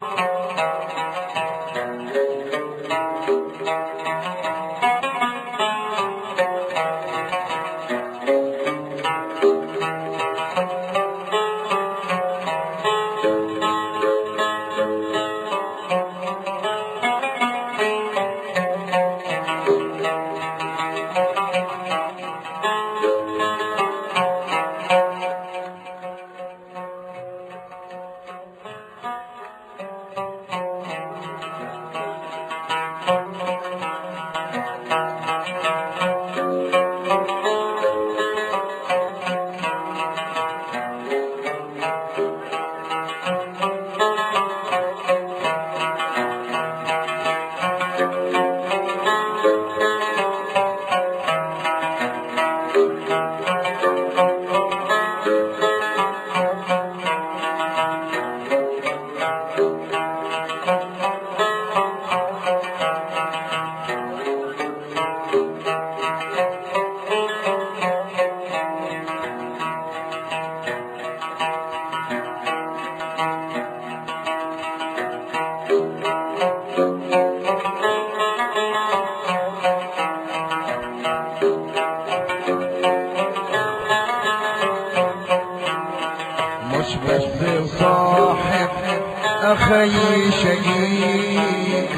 مش بس صاحب أخي شقيق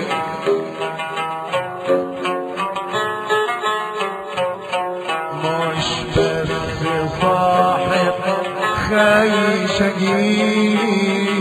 مش بس صاحب أخي شقيق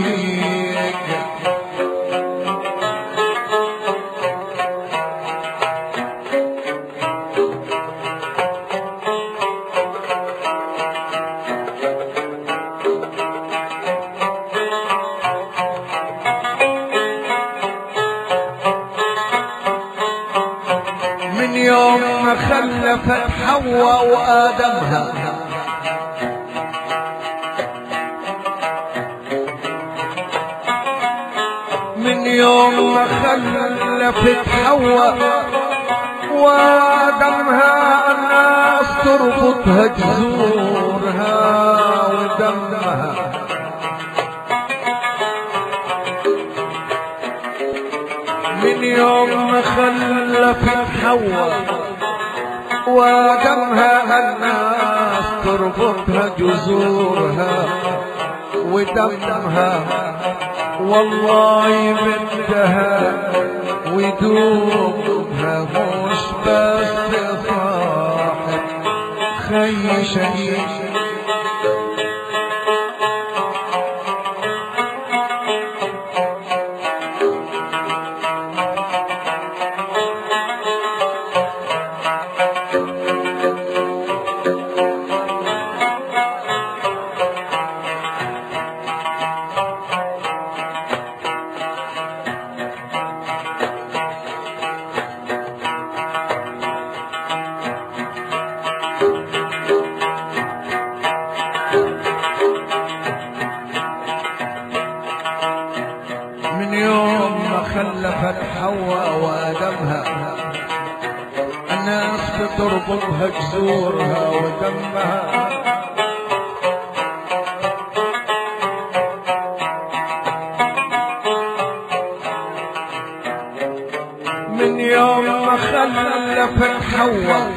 من يوم ما خلفت حواء وآدمها من يوم ما خلفت حواء وآدمها الناس تربطها جذورها ودمها من يوم ما خلفت حواء ودمها الناس تربطها جذورها ودمها والله بدها ودوبها مش بس صاحب خي شهيد من يوم ما خلفت حواء وادمها الناس بتربطها جذورها ودمها من يوم ما خلفت حواء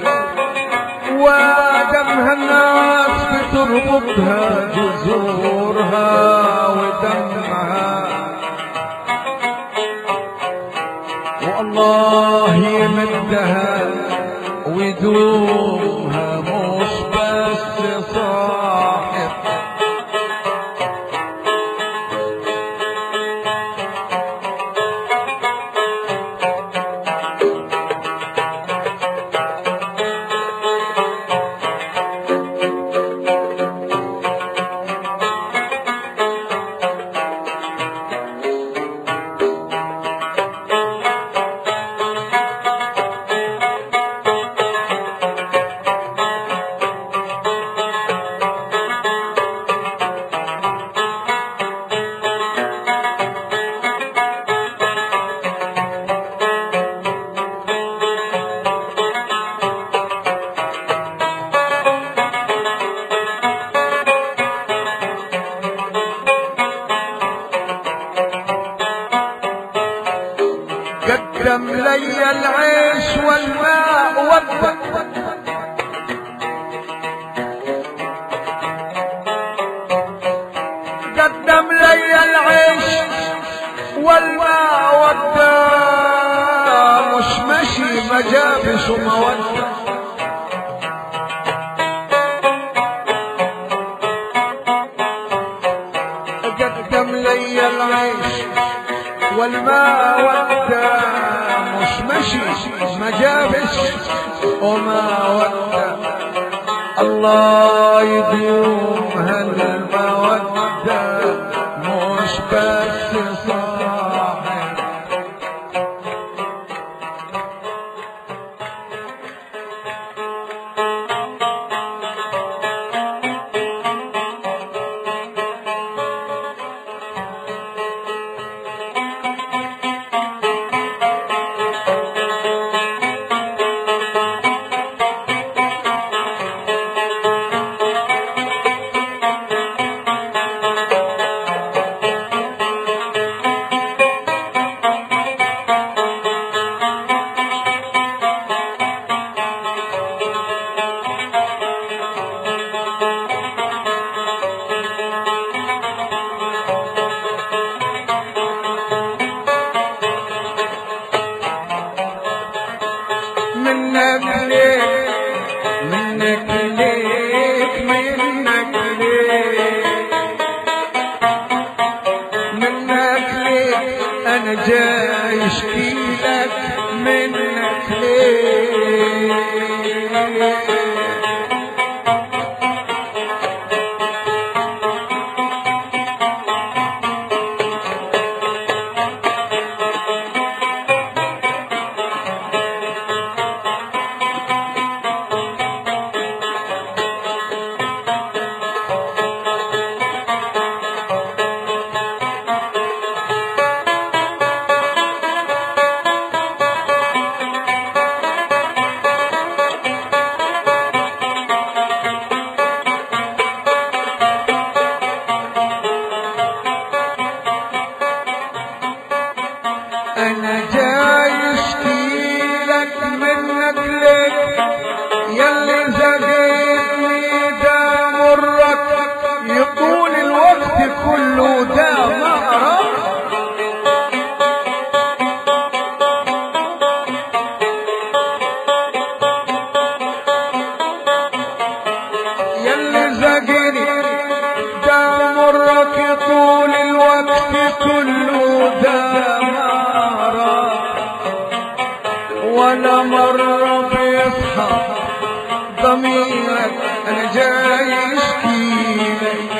ودمها الناس بتربطها جذورها ودمها والله يمدها ويدومها مش بس صاحب قدم لي العيش والماء والدم قدم لي العيش والماء والدم مش مشي ما جابش ومودة قدم لي العيش والماء والدم مش مشي ما جابش وما ودى الله يدوم هالمودة مش بس صاحب منك ليك منك ليك منك ليك منك ليك انا جاي اشكي لك منك ليك انا جاي اشكي لك منك لك يلي زقيتني دا مرك يطول الوقت كله دا مرك يلي زقني دا مرك يطول الوقت كله دا مرك ولا مرة بيصحى ضميرك انا جاي اشكي لك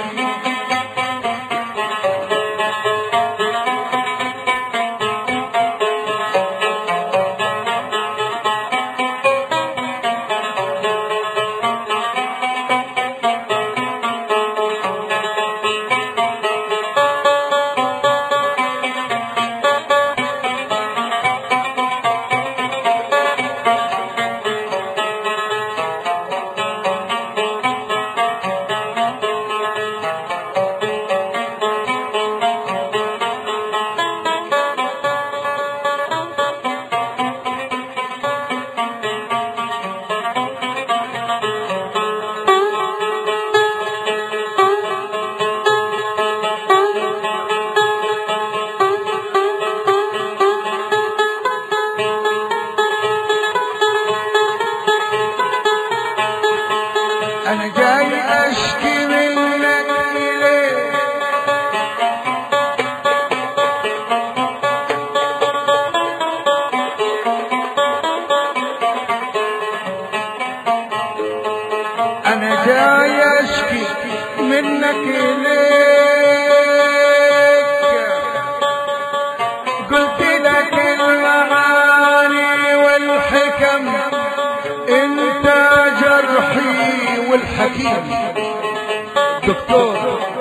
انا جاي اشكي منك اليك انا جاي اشكي منك اليك قلت لك المعاني والحكم انت جرحي والحكيم دكتور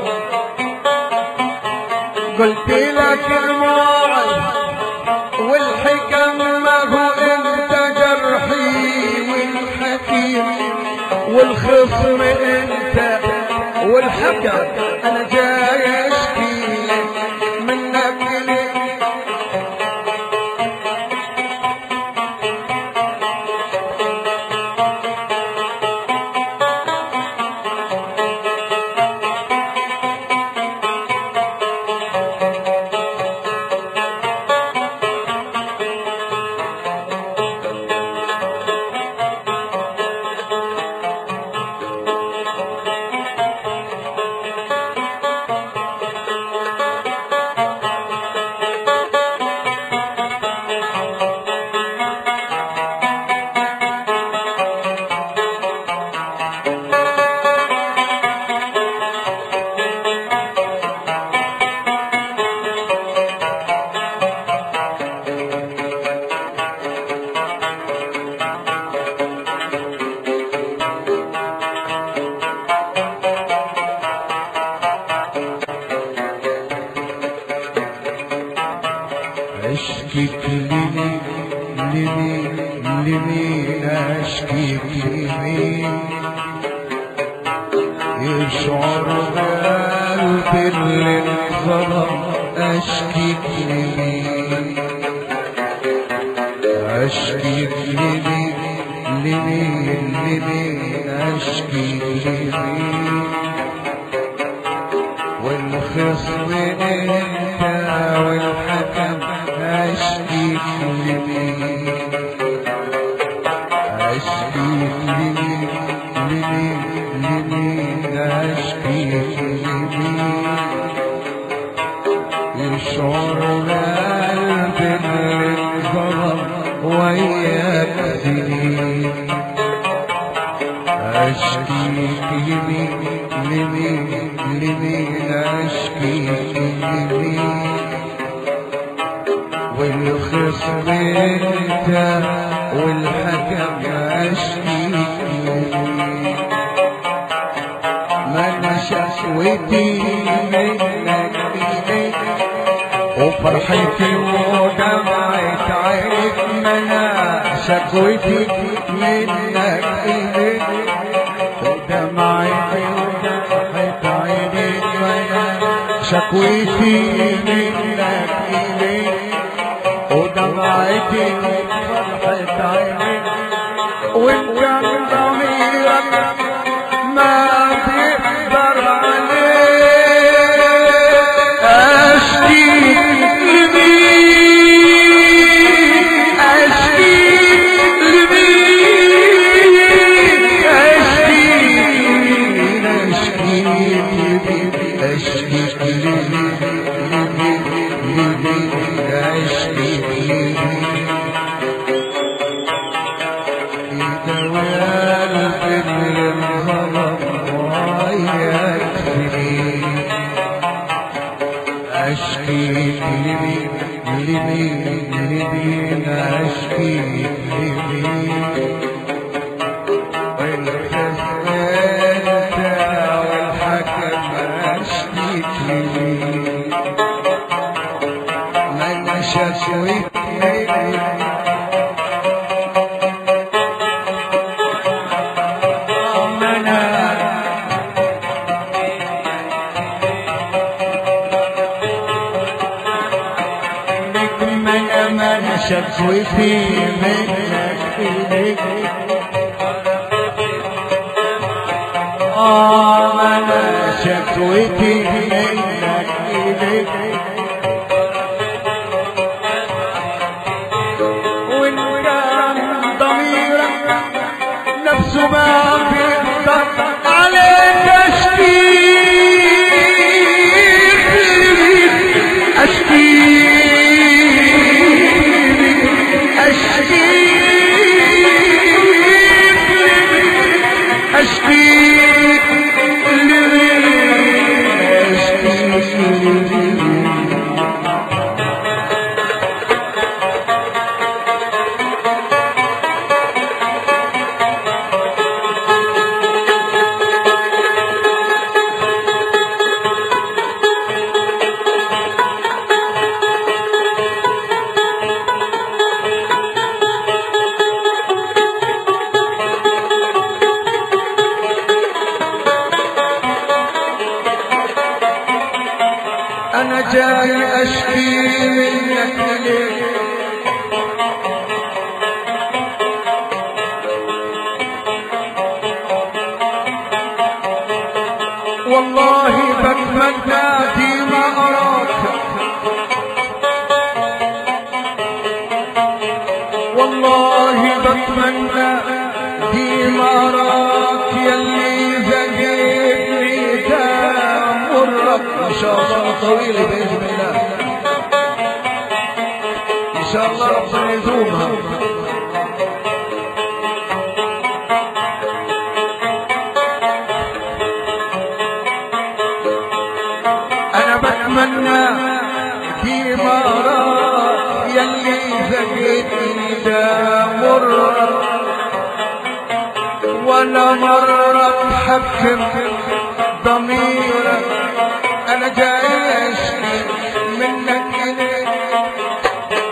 قلت لك الموعظ والحكم ما هو انت جرحي والحكيم والخصم انت والحكم انا جاي اشكي لك منك لك اشكيك لمين لمين لمين اشكيك لمين يشعر بقلبي اللي انظلم اشكيك لمين اشكيك لمين لمين لمين اشكيك لمين والخصم انت والحكم اشكيك لمين اشكيك لمين لمين لمين اشكيك لمين يشعر قلبي اللي انظلم وياك سنين اشكيك لمين لمين لمين اشكيك لمين والخصم انت والحكم اشكيك لمين ما انا شكوتي منك ايديك وفرحتي ودمعة عينك ما انا شكوتي منك ايديك ودمعتي ودمعة عينك ما انا شكوتي منك ايديك ودمعتي وفرحة عينك وانت من ضميرك ما تقدر عليه اشكي لمين اشكي لمين اشكي لمين اشكي لمين اشكي لمين لمين لمين اشكي لمين دوال اللي انظلم وياك سنين اشكيك لمين لمين لمين اشكيك لمين والخصم انت والحكم اشكيك لمين من شكويك لمين أمنا لك من أمانة شكوتي منك إليك أمانة شكوتي منك إليك وإن كان ضميرك نفسه ما بيقدر عليك اشكيك اشكيك اشكيك اشكيك اشكيك انا جاي اشكي منك ليه والله بتمنى فيما اراك والله بتمنى فيما اراك يلي زقيتني تامرك ان شاء الله طويل باذن الله ان شاء الله ربنا يزومها انا بتمنى في مرة يلي زقيتني ده مرة ولا مرة تحكم ضميرك انا جاي اشكي منك اليك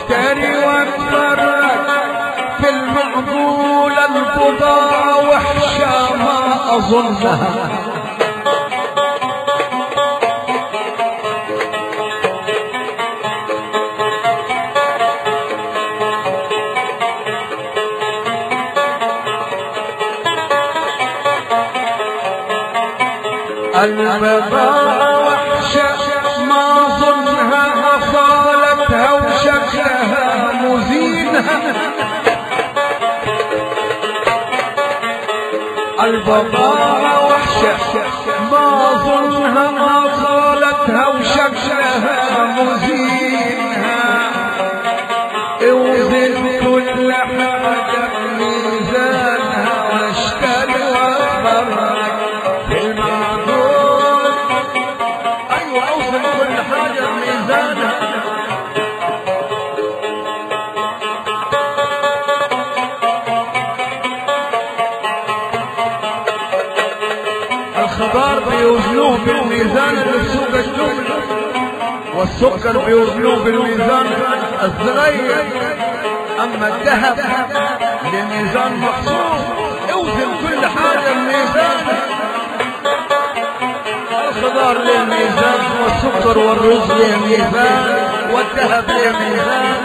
اشتري واتفرج في المعقول البضاعة وحشة ما اظنها البضاعة وحشة ما ظنها أصالتها وشكلها مزينها البضاعة وحشة ما ظنها أصالتها وشكلها مزينها اوزن كل حاجة بميزانها واشتري واتفرج في المعقول ايوه اوزن كل حاجة بميزانها الخضار بيوزنوه بالميزان اللي في سوق الجملة والسكر بيوزنوه بالميزان الصغير اما الذهب لميزان مخصوص اوزن كل حاجة بميزان الخضار له ميزان والسكر والرز له ميزان والذهب له ميزان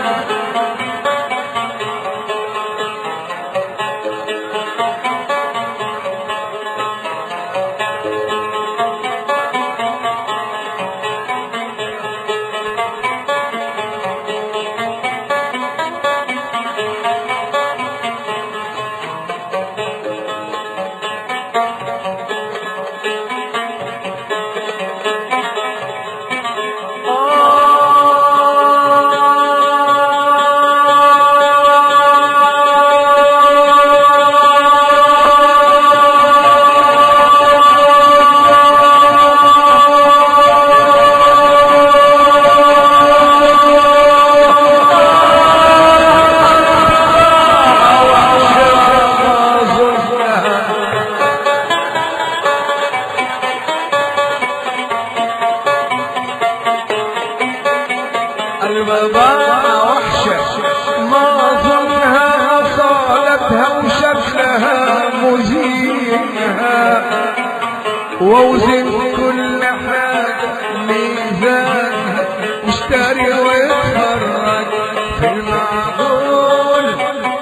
البضاعة وحشة ما ظنها صالتها وشكلها مزينها ووزن كل حاجة ميزانها واشتري واتفرج في المعقول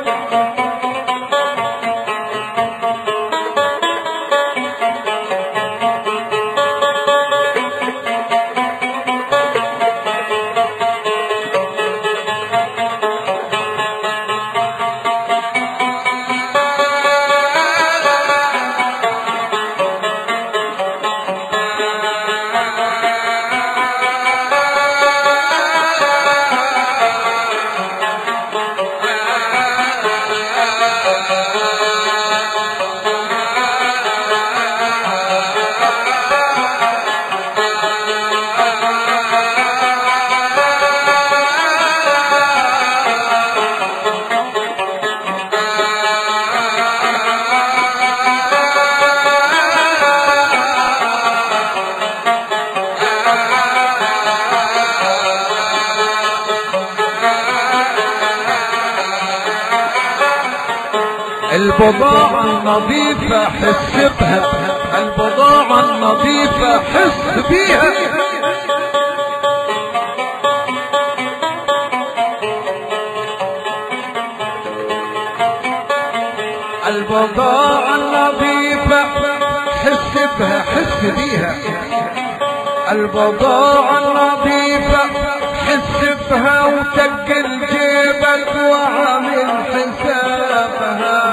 البضاعة النظيفة حس بها البضاعة النظيفة حس بيها البضاعة النظيفة حس بها حس بيها البضاعة النظيفة حس بها وتقل جيبك وعامل حسابها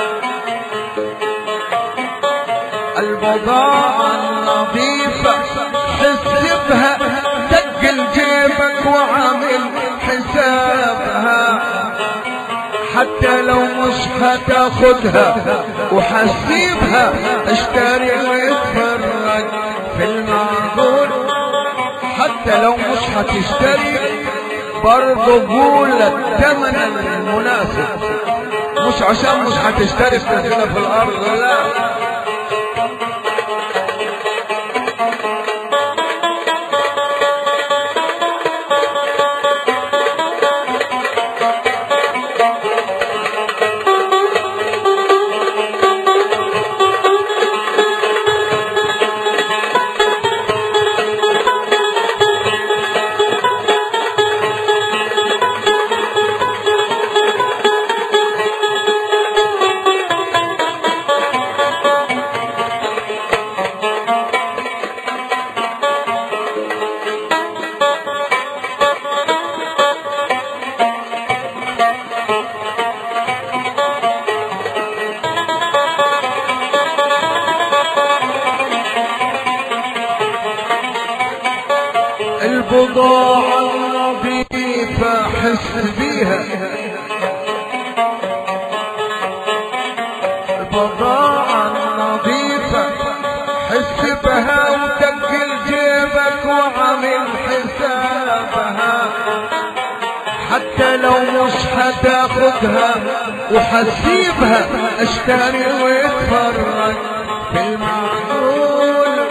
البضاعة النظيفة حس بها تقل جيبك وعامل حسابها حتى لو مش هتاخدها وحسيبها اشتري واتفرج في المعقول حتى لو مش هتشتري برضه قول الثمن المناسب مش عشان مش هتشتري تنزلها في الارض لا حس بيها البضاعة النظيفة حس بها وتقل جيبك وعمل حسابها حتى لو مش هتاخدها وحسيبها اشتري واتفرج في المعقول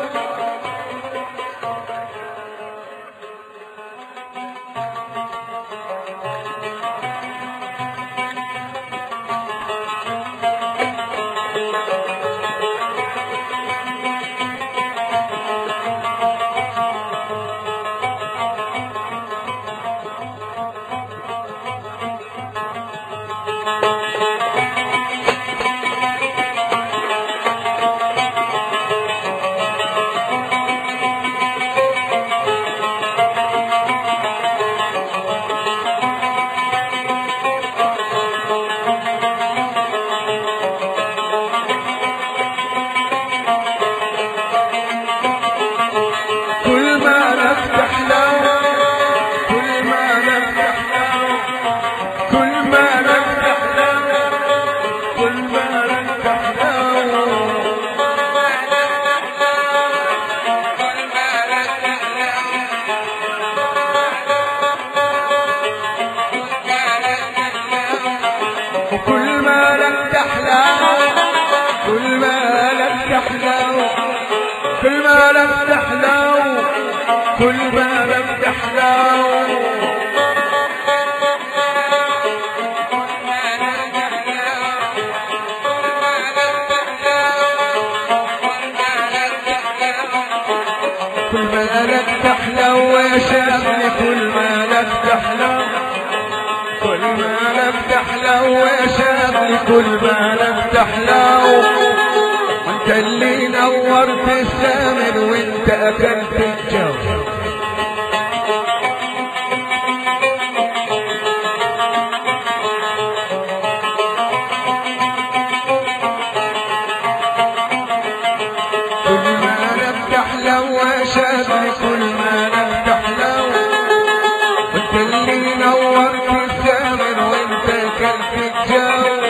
كل ما نفتح له كل ما نفتح له كل ما نفتح له كل ما نفتح له وكل ما لك تحلو كل ما لك تحلو كل ما لك تحلو كل ما لك تحلو كل ما لك تحلو يا شابني كل ما لك تحلو كل ما لك تحلو يا شابني كل ما لك تحلو وانت اللي نورت السامر وانت اكلت الجو كل ما لك تحلو يا شابني كل ما لك تحلو وانت اللي نورت السامر وانت اكلت الجو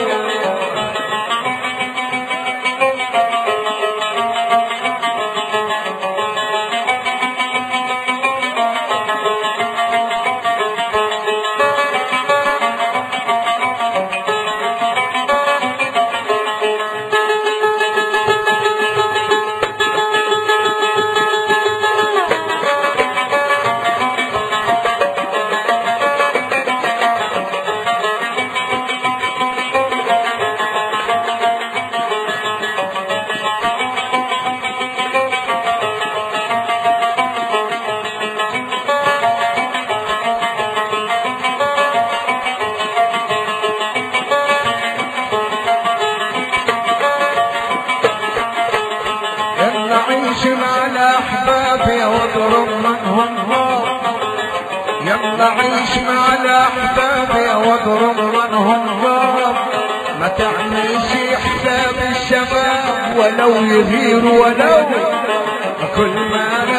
يلا عيش مع الاحباب يا واضرب منهم هار يلا عيش مع الاحباب يا واضرب منهم هار ما تعملش حساب الشباب ولو يغير ولو كل ما